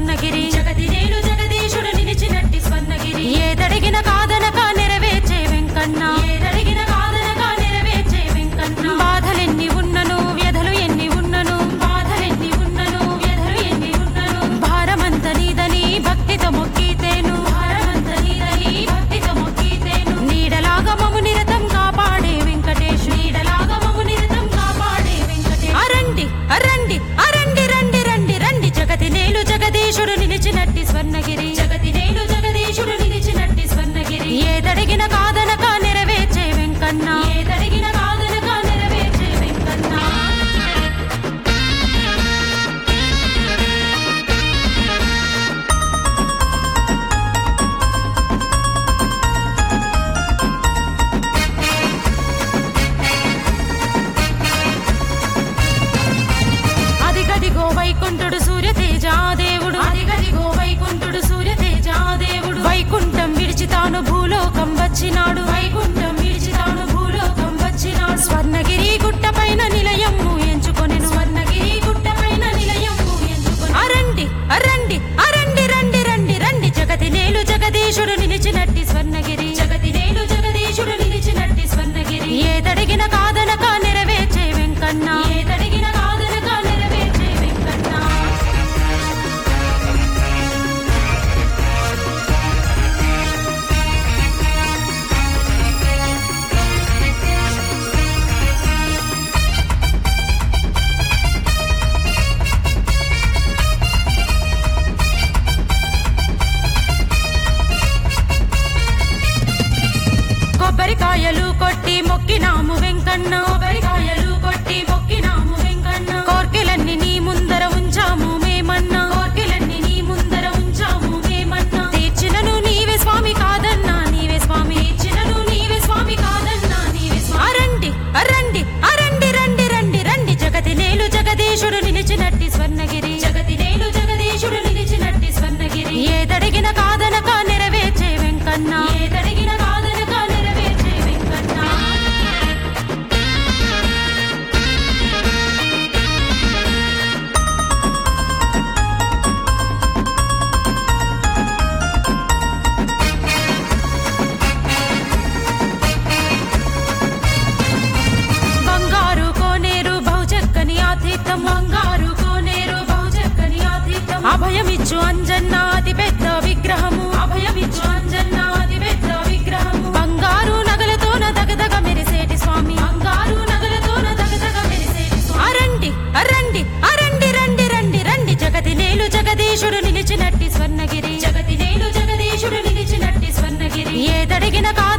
స్వర్ణగిరి జగతి నేలు జగదీశుడు నిలిచినట్టి స్వర్ణగిరి ఏదడిగిన కాదనక నెరవేర్చే వెంకన్న ఏదడిగిన కాదనక నెరవేర్చే వెంకన్న బాధలెన్ని ఉన్నను వ్యధలు ఎన్ని ఉన్నను బాధలెన్ని ఉన్నను వ్యధలు ఎన్ని ఉన్నను భారమంత నీదని భక్తితో మొక్కితేను భారమంత నీదని భక్తితో మొక్కితేను నీడలాగా మము నిరతం కాపాడే వెంకటేశ్ నీడలాగా మము నిరతం కాపాడే వెంకటేశ్ అరండి అరండి అరండి రండి రండి రండి జగతి నేలు జగదీశుడు నిలిచినట్టి స్వర్ణగిరి జగతి నేలు జగదీశుడు నిలిచినట్టి స్వర్ణగిరి ఏదడిగిన కాదనక నెరవేర్చే వెంకన్న ఏదడిగిన కాదనక నెరవేర్చే వెంకన్న అదిగదిగో వైకుంఠుడు సూర్యతేజ దేవుడు అదిగదిగో వైకుంఠుడు సూర్యతేజ దేవుడు వైకుంఠం విడిచి తాను భూలోకం వచ్చినాడు వైకుంఠం విడిచి తాను భూలోకం వచ్చినాడు స్వర్ణగిరి గుట్ట పైన నిలయము ఎంచుకొనెను స్వర్ణగిరి గుట్ట పైన నిలయము ఎంచుకొని అరండి అరండి అరండి రండి రండి రండి జగతి నేలు జగదీశుడు నిలిచినట్టి స్వర్ణగిరి జగతి నేలు జగదీశుడు నిలిచినట్టి స్వర్ణగిరి ఏదడిగిన కాదనక నెరవేర్చే వెంకన్న ఏదడిగిన కాదనక నెరవేర్చే వెంకన్న కొబ్బరికాయలు కొట్టి మొక్కినాము వెంకన్న కొబ్బరికాయలు కొట్టి మొక్కినాము వెంకన్న కోర్కెలన్నీ నీ ముందర ఉంచాము మేమన్నా కోర్కెలన్నీ నీ ముందర ఉంచాము మేమన్నా తీర్చినను నీవే స్వామి కాదన్నా నీవే స్వామి తీర్చినను నీవే స్వామి కాదన్నా నీవే స్వామి అరండి అరండి అరండి రండి రండి రండి జగతి నేలు జగదీశుడు నిలిచినట్టి స్వర్ణగిరి జగతి నేలు జగదీశుడు నిలిచినట్టి స్వర్ణగిరి ఏదడిగిన కాదనక నెరవేర్చే వెంకన్న ఏదడిగిన కాదనక నెరవేర్చే వెంకన్న బంగారు కోనేరు బహుచక్కని ఆతిథ్యం బంగారు కోనేరు బహుచక్కని ఆతిథ్యం అభయమిచ్చు అంజన్న అతి పెద్ద విగ్రహము అభయమిచ్చు అంజన్న అతి పెద్ద విగ్రహము బంగారు నగలతోన దగదగ మెరిసేటి స్వామి బంగారు నగలతోన దగదగ మెరిసేటి స్వామి అరండి అరండి అరండి రండి రండి రండి జగతి నేలు జగదీశుడు నిలిచినట్టి స్వర్ణగిరి జగతి నేలు జగదీశుడు నిలిచినట్టి స్వర్ణగిరి ఏదడిగిన కాదు